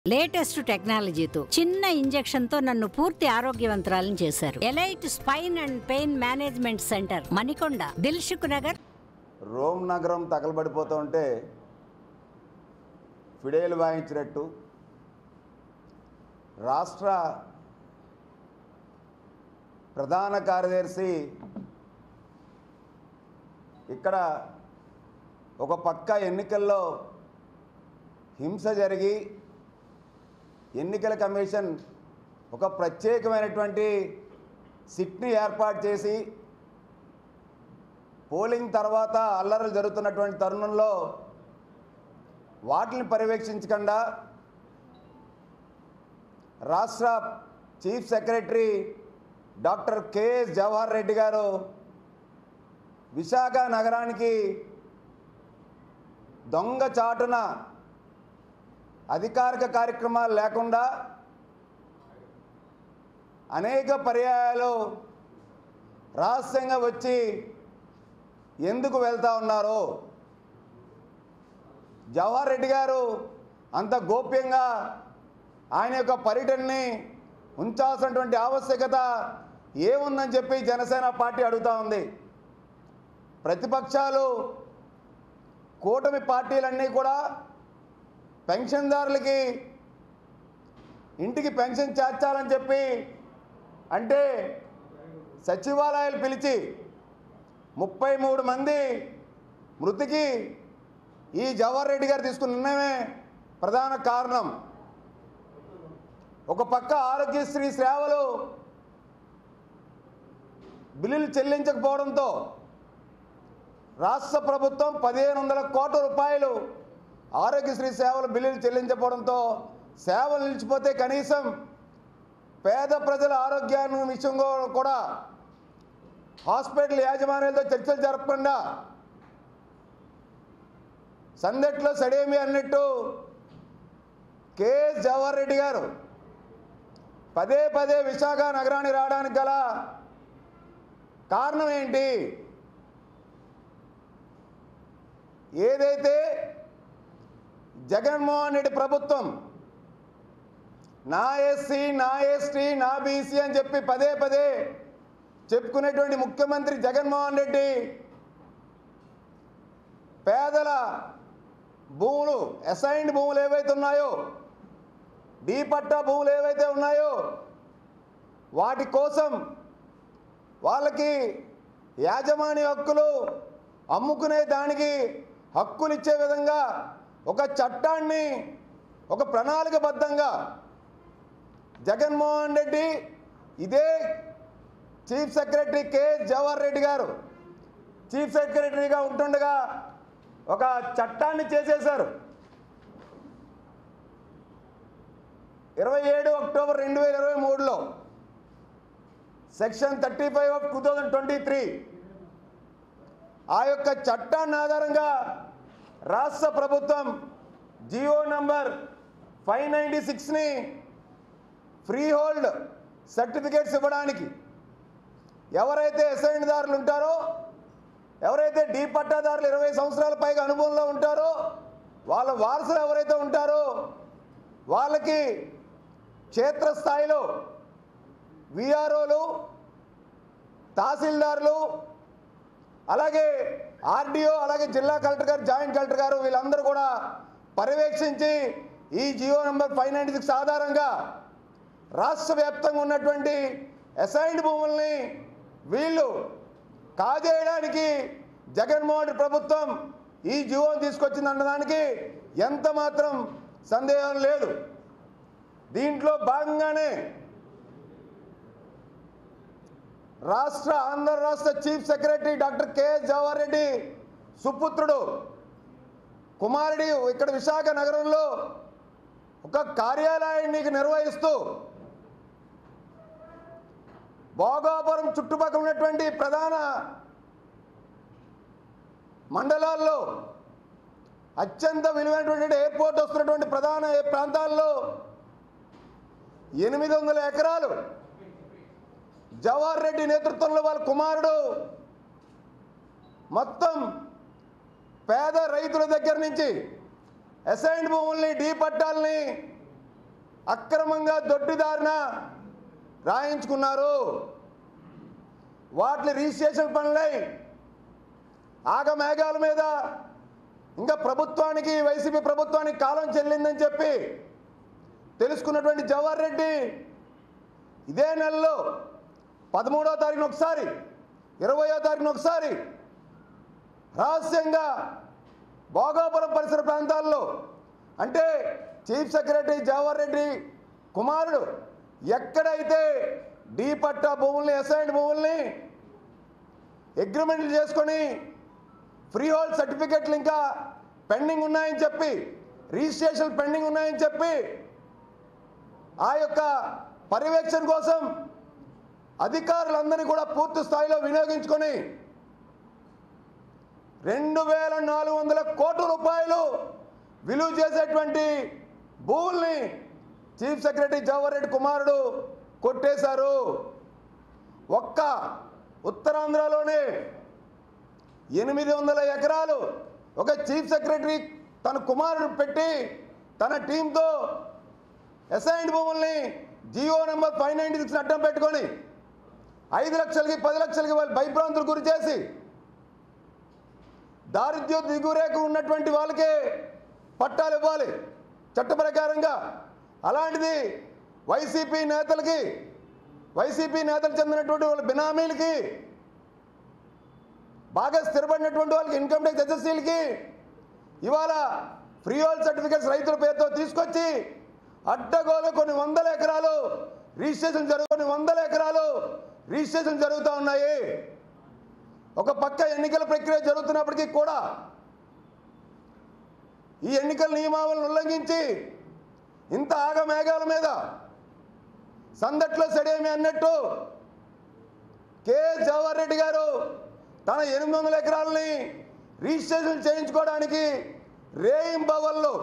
latest టెక్నాలజీతో చిన్న injection తో నన్ను పూర్తి ఆరోగ్యవంతురాలను చేశారు elite spine and pain management centre Manikonda Dilsukhnagar Rome నగరం తగలబడిపోతూ ఉంటే ఫిడేలు వాయించినట్టు రాష్ట్ర ప్రధాన కార్యదర్శి ఇక్కడ ఒక పక్క ఎన్నికల్లో హింస జరిగి ఎన్నికల కమిషన్ ఒక ప్రత్యేకమైనటువంటి సిట్ని ఏర్పాటు చేసి పోలింగ్ తర్వాత అల్లర్లు జరుగుతున్నటువంటి తరుణంలో వాటిని పర్యవేక్షించకుండా రాష్ట్ర chief secretary doctor KS Jawahar Reddy garu Visakha నగరానికి దొంగ చాటున అధికారిక కార్యక్రమాలు లేకుండా అనేక పర్యాయాలు రహస్యంగా వచ్చి ఎందుకు వెళ్తా ఉన్నారు జవహర్ రెడ్డి గారు అంత గోప్యంగా ఆయన యొక్క పర్యటనని ఉంచాల్సినటువంటి ఆవశ్యకత ఏముందని చెప్పి జనసేన పార్టీ అడుగుతా ఉంది ప్రతిపక్షాలు కూటమి పార్టీలన్నీ కూడా పెన్షన్దారులకి ఇంటికి పెన్షన్ చేర్చాలని చెప్పి అంటే సచివాలయాలు పిలిచి ముప్పై మూడు మంది మృతికి ఈ జవహర్ రెడ్డి గారు తీసుకున్న నిర్ణయమే ప్రధాన కారణం ఒక పక్క ఆరోగ్యశ్రీ సేవలు బిల్లులు చెల్లించకపోవడంతో రాష్ట్ర ప్రభుత్వం పదిహేను వందల కోట్ల రూపాయలు ఆరోగ్యశ్రీ సేవలు బిల్లులు చెల్లించకపోవడంతో సేవలు నిలిచిపోతే కనీసం పేద ప్రజల ఆరోగ్యాన్ని విషయంలో కూడా హాస్పిటల్ యాజమాన్యాలతో చర్చలు జరపకుండా సందట్లో సడేమి అన్నట్టు కెఎస్ జవహర్ రెడ్డి గారు పదే పదే విశాఖ నగరానికి రావడానికి గల కారణం ఏంటి ఏదైతే జగన్మోహన్ రెడ్డి ప్రభుత్వం నా ఎస్సీ నా ఎస్టీ నా బీసీ అని చెప్పి పదే పదే చెప్పుకునేటువంటి ముఖ్యమంత్రి జగన్మోహన్ రెడ్డి పేదల భూములు అసైన్డ్ భూములు ఏవైతే ఉన్నాయో డీ పట్టా భూములు ఏవైతే ఉన్నాయో వాటి కోసం వాళ్ళకి యాజమాన్య హక్కులు అమ్ముకునే దానికి హక్కులు ఇచ్చే విధంగా ఒక చట్టాన్ని ఒక ప్రణాళికబద్ధంగా జగన్మోహన్ రెడ్డి ఇదే chief secretary K Jawahar Reddy garu chief సెక్రటరీగా ఉంటుండగా ఒక చట్టాన్ని చేసేశారు ఇరవై ఏడు అక్టోబర్ రెండు వేల ఇరవై మూడులో section thirty five of two thousand twenty three ఆ యొక్క చట్టాన్ని ఆధారంగా రాష్ట్ర ప్రభుత్వం జియో నంబర్ ఫైవ్ నైంటీ సిక్స్ని ఫ్రీ హోల్డ్ సర్టిఫికేట్స్ ఇవ్వడానికి ఎవరైతే అసైన్దారులు ఉంటారో ఎవరైతే డీ పట్టాదారులు ఇరవై సంవత్సరాల పైగా అనుభవంలో ఉంటారో వాళ్ళ వారసులు ఎవరైతే ఉంటారో వాళ్ళకి క్షేత్రస్థాయిలో విఆర్ఓలు తహసీల్దారులు అలాగే ఆర్డీఓ అలాగే జిల్లా కలెక్టర్ గారు జాయింట్ కలెక్టర్ గారు వీళ్ళందరూ కూడా పర్యవేక్షించి ఈ GO number five ninety six ఆధారంగా రాష్ట్ర వ్యాప్తంగా ఉన్నటువంటి అసైన్డ్ భూముల్ని వీళ్ళు కాజేయడానికి జగన్మోహన్ రెడ్డి ప్రభుత్వం ఈ జీవోని తీసుకొచ్చింది అన్నదానికి ఎంత మాత్రం సందేహం లేదు దీంట్లో భాగంగానే రాష్ట్ర ఆంధ్ర రాష్ట్ర chief secretary doctor KS Jawahar Reddy సుపుత్రుడు కుమారుడి ఇక్కడ విశాఖ నగరంలో ఒక కార్యాలయాన్ని నిర్వహిస్తూ భోగాపురం చుట్టుపక్కల ఉన్నటువంటి ప్రధాన మండలాల్లో అత్యంత విలువైనటువంటి ఎయిర్పోర్ట్ వస్తున్నటువంటి ప్రధాన ప్రాంతాల్లో ఎనిమిది వందల ఎకరాలు జవహర్ రెడ్డి నేతృత్వంలో వాళ్ళ కుమారుడు మొత్తం పేద రైతుల దగ్గర నుంచి అసైన్డ్ భూముల్ని డీ పట్టాలని అక్రమంగా దొడ్డిదారిన రాయించుకున్నారు వాటి రిజిస్ట్రేషన్ పనులై ఆగమేఘాల మీద ఇంకా ప్రభుత్వానికి వైసీపీ ప్రభుత్వానికి కాలం చెల్లిందని చెప్పి తెలుసుకున్నటువంటి జవహర్ రెడ్డి ఇదే నెలలో పదమూడో తారీఖున ఒకసారి ఇరవయో తారీఖున ఒకసారి రహస్యంగా భోగాపురం పరిసర ప్రాంతాల్లో అంటే చీఫ్ సెక్రటరీ జవహర్ రెడ్డి కుమారుడు ఎక్కడైతే డీ పట్టా భూముల్ని అసైన్డ్ భూముల్ని అగ్రిమెంట్లు చేసుకొని ఫ్రీ హోల్డ్ సర్టిఫికెట్లు ఇంకా పెండింగ్ ఉన్నాయని చెప్పి రిజిస్ట్రేషన్ పెండింగ్ ఉన్నాయని చెప్పి ఆ యొక్క పర్యవేక్షణ కోసం అధికారులందరినీ కూడా పూర్తి స్థాయిలో వినియోగించుకొని రెండు వేల నాలుగు వందల కోట్ల రూపాయలు విలువ చేసేటువంటి భూముల్ని చీఫ్ సెక్రటరీ జవహర్ రెడ్డి కుమారుడు కొట్టేశారు ఒక్క ఉత్తరాంధ్రలోనే ఎనిమిది వందల ఎకరాలు ఒక చీఫ్ సెక్రటరీ తన కుమారుడు పెట్టి తన టీంతో అసైన్డ్ భూముల్ని GO number five ninety six అడ్డం పెట్టుకొని ఐదు లక్షలకి పది లక్షలకి వాళ్ళు భయభ్రాంతులు గురి చేసి దారిద్ర్య దిగురేఖ ఉన్నటువంటి వాళ్ళకే పట్టాలు ఇవ్వాలి చట్ట ప్రకారంగా అలాంటిది వైసీపీ నేతలకి వైసీపీ నేతలు చెందినటువంటి వాళ్ళ బినామీలకి బాగా స్థిరపడినటువంటి వాళ్ళకి ఇన్కమ్ ట్యాక్స్ ఎస్ఎస్సీలకి ఇవాళ ఫ్రీ హోల్డ్ సర్టిఫికేట్స్ రైతుల పేరుతో తీసుకొచ్చి అడ్డగోలు కొన్ని వందల ఎకరాలు రిజిస్ట్రేషన్ జరుగు కొన్ని వందల ఎకరాలు రిజిస్ట్రేషన్ జరుగుతూ ఉన్నాయి ఒక పక్క ఎన్నికల ప్రక్రియ జరుగుతున్నప్పటికీ కూడా ఈ ఎన్నికల నియమావళిని ఉల్లంఘించి ఇంత ఆగమేఘాల మీద సందట్లో సడేమి అన్నట్టు కె జవహర్ రెడ్డి గారు తన ఎనిమిది వందల ఎకరాలని రిజిస్ట్రేషన్ చేయించుకోవడానికి రేయింబవల్లో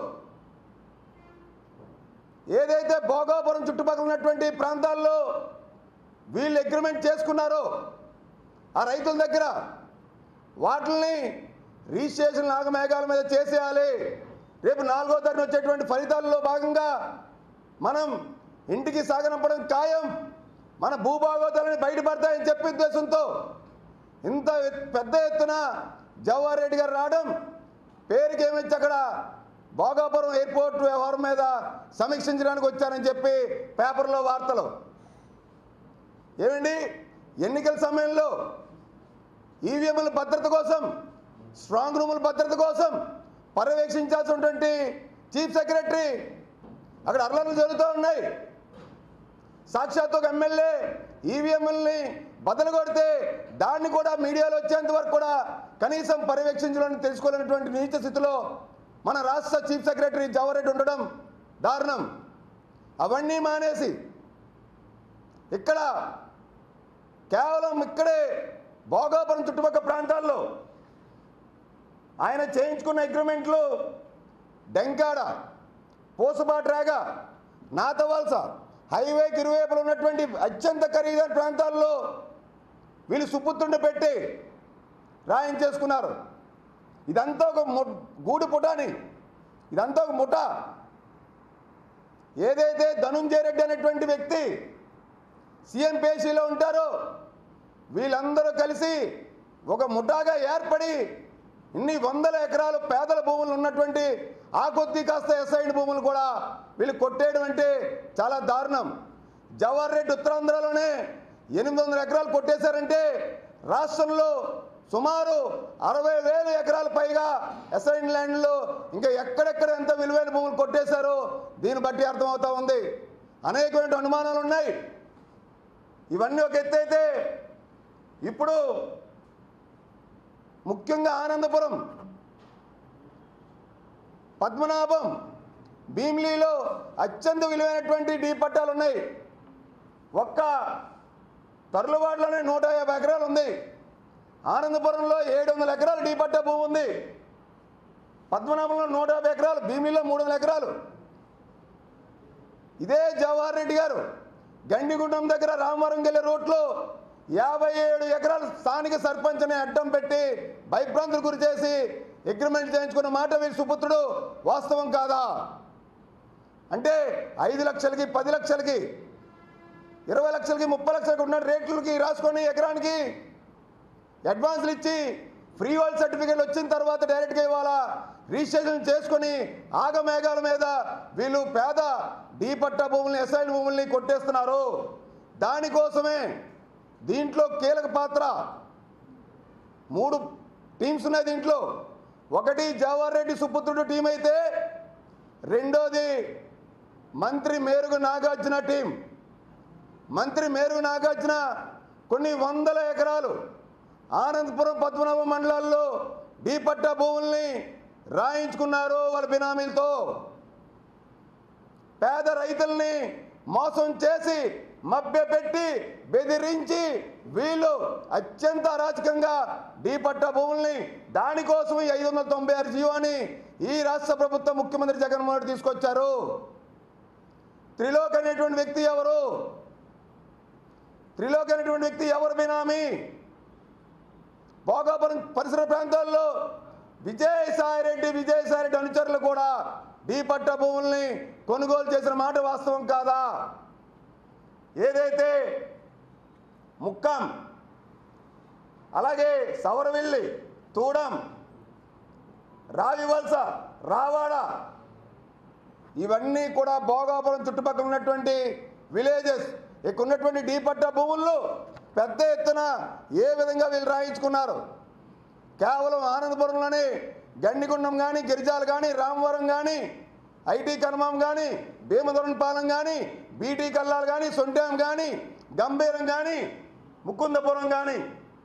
ఏదైతే భోగాపురం చుట్టుపక్కల ఉన్నటువంటి ప్రాంతాల్లో వీళ్ళు అగ్రిమెంట్ చేసుకున్నారో ఆ రైతుల దగ్గర వాటిని రిజిస్ట్రేషన్ నాగమేఘాల మీద చేసేయాలి రేపు నాలుగో తారీఖున వచ్చేటువంటి ఫలితాల్లో భాగంగా మనం ఇంటికి సాగనంపడం ఖాయం మన భూభాగోతాలని బయటపడతాయని చెప్పే ఉద్దేశంతో ఇంత పెద్ద ఎత్తున జవహర్ రెడ్డి గారు రావడం పేరుకి ఏమిచ్చి అక్కడ భోగాపురం ఎయిర్పోర్ట్ వ్యవహారం మీద సమీక్షించడానికి వచ్చారని చెప్పి పేపర్లో వార్తలు ఏమండి ఎన్నికల సమయంలో ఈవీఎంల భద్రత కోసం స్ట్రాంగ్ రూముల భద్రత కోసం పర్యవేక్షించాల్సినటువంటి చీఫ్ సెక్రటరీ అక్కడ అర్లర్లు జరుగుతూ ఉన్నాయి సాక్షాత్ ఒక ఎమ్మెల్యే ఈవీఎంఎల్ని బదలు కొడితే దాన్ని కూడా మీడియాలో వచ్చేంత వరకు కూడా కనీసం పర్యవేక్షించాలని తెలుసుకోలేనటువంటి నీచ స్థితిలో మన రాష్ట్ర చీఫ్ సెక్రటరీ జవహర్ రెడ్డి ఉండడం దారుణం అవన్నీ మానేసి ఇక్కడ కేవలం ఇక్కడే భోగాపురం చుట్టుపక్కల ప్రాంతాల్లో ఆయన చేయించుకున్న అగ్రిమెంట్లు డెంకాడ పోసుబాట్రాగ నాతవలస హైవేకి ఇరువైపులు ఉన్నటువంటి అత్యంత ఖరీదైన ప్రాంతాల్లో వీళ్ళు సుపుత్రుండి పెట్టి రాయించేసుకున్నారు ఇదంతా ఒక ము- గూడు పుటాని ఇదంతా ఒక ముఠ ఏదైతే ధనుంజయ రెడ్డి అనేటువంటి వ్యక్తి సీఎం పేషీలో ఉంటారో వీళ్ళందరూ కలిసి ఒక ముఠాగా ఏర్పడి ఇన్ని వందల ఎకరాలు పేదల భూములు ఉన్నటువంటి ఆ కొద్ది కాస్త ఎస్ఐడ్ భూములు కూడా వీళ్ళు కొట్టేయడం అంటే చాలా దారుణం జవహర్ రెడ్డి ఉత్తరాంధ్రలోనే ఎనిమిది వందల ఎకరాలు కొట్టేశారంటే రాష్ట్రంలో సుమారు అరవై వేలు ఎకరాల పైగా ఎస్ఐన్ ల్యాండ్లో ఇంకా ఎక్కడెక్కడ ఎంత విలువైన భూములు కొట్టేశారో దీన్ని బట్టి అర్థమవుతా ఉంది అనేకమైన అనుమానాలు ఉన్నాయి ఇవన్నీ ఒక ఎత్తు అయితే ఇప్పుడు ముఖ్యంగా ఆనందపురం పద్మనాభం భీమిలీలో అత్యంత విలువైనటువంటి డీ పట్టాలు ఉన్నాయి ఒక్క తరులవాడలోనే నూట యాభై ఎకరాలు ఉంది ఆనందపురంలో ఏడు వందల ఎకరాలు డీ పట్టా భూమి ఉంది పద్మనాభంలో నూట యాభై ఎకరాలు భీమిలీలో మూడు వందల ఎకరాలు ఇదే జవహర్ రెడ్డి గారు గండిగుండం దగ్గర రామవరం గెల్లే రోడ్లో యాభై ఏడు ఎకరాలు స్థానిక సర్పంచ్ని అడ్డం పెట్టి భయభ్రాంతులు గురి చేసి అగ్రిమెంట్ చేయించుకున్న మాట వీరి సుపుత్రుడు వాస్తవం కాదా అంటే ఐదు లక్షలకి పది లక్షలకి ఇరవై లక్షలకి ముప్పై లక్షలకి ఉన్న రేట్లకి రాసుకొని ఎకరానికి అడ్వాన్స్లు ఇచ్చి ఫ్రీ వాల్ సర్టిఫికేట్ వచ్చిన తర్వాత డైరెక్ట్గా ఇవాళ రిజిస్ట్రేషన్ చేసుకొని ఆగమేఘాల మీద వీళ్ళు పేద డీ పట్టా భూముల్ని ఎస్ఐల్ భూముల్ని కొట్టేస్తున్నారు దానికోసమే దీంట్లో కీలక పాత్ర మూడు టీమ్స్ ఉన్నాయి దీంట్లో ఒకటి జవహర్ రెడ్డి సుపుత్రుడు టీం అయితే రెండోది మంత్రి మేరుగు నాగార్జున టీం మంత్రి మేరుగు నాగార్జున కొన్ని వందల ఎకరాలు ఆనందపురం పద్మనాభ మండలాల్లో డీపట్ట భూముల్ని రాయించుకున్నారు వాళ్ళ బినామీలతో పేద రైతుల్ని మోసం చేసి మభ్యపెట్టి బెదిరించి వీళ్ళు అత్యంత అరాచకంగా డీపట్ట భూముల్ని దానికోసం ఈ ఐదు వందల తొంభై ఆరు జీవోని ఈ రాష్ట్ర ప్రభుత్వం ముఖ్యమంత్రి జగన్మోహన్ రెడ్డి తీసుకొచ్చారు త్రిలోక్ అనేటువంటి వ్యక్తి ఎవరు త్రిలోక్ అనేటువంటి వ్యక్తి ఎవరు బినామీ భోగాపురం పరిసర ప్రాంతాల్లో విజయసాయి రెడ్డి విజయసాయి రెడ్డి అనుచరులు కూడా డీ పట్ట భూముల్ని కొనుగోలు చేసిన మాట వాస్తవం కాదా ఏదైతే ముక్కం అలాగే సవరవెల్లి తూడం రావివలస రావాడ ఇవన్నీ కూడా భోగాపురం చుట్టుపక్కల ఉన్నటువంటి విలేజెస్ ఇక్కడ ఉన్నటువంటి డీపట్ట భూముల్లో పెద్ద ఎత్తున ఏ విధంగా వీళ్ళు రాయించుకున్నారు కేవలం ఆనందపురంలోనే గండిగుండం కానీ గిరిజాలు కానీ రామవరం కానీ ఐటీ కన్మాం కానీ భీమదొరణపాలెం కానీ బీటీ కల్లాలు కానీ సొంటాం కానీ గంభీరం కానీ ముకుందపురం కానీ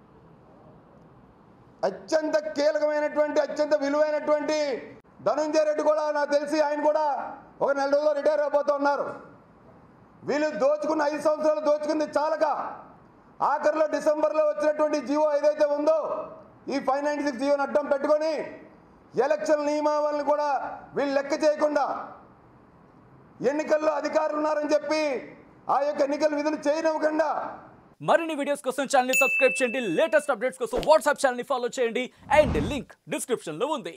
అత్యంత కీలకమైనటువంటి అత్యంత విలువైనటువంటి ధనుంజయ రెడ్డి కూడా నాకు తెలిసి ఆయన కూడా ఒక నెల రోజులు రిటైర్ అయిపోతూ ఉన్నారు వీళ్ళు దోచుకున్న ఐదు సంవత్సరాలు దోచుకుంది చాలక ఆఖరిలో డిసెంబర్లో వచ్చినటువంటి జియో ఏదైతే ఉందో ఈ ఫైవ్ నైంటీ సిక్స్ జియోని అడ్డం పెట్టుకొని ఎలక్షన్ నియమావళిని కూడా వీళ్ళు లెక్క చేయకుండా ఎన్నికల్లో అధికారులు ఉన్నారని చెప్పి ఆ యొక్క ఎన్నికల విధులు చేయనివ్వకుండా మరిన్ని వీడియోస్ కోసం ఛానల్ సబ్స్క్రైబ్ చేయండి లేటెస్ట్ అప్డేట్స్ కోసం వాట్సాప్ ఛానల్ ఫాలో చేయండి అండ్ లింక్ డిస్క్రిప్షన్ లో ఉంది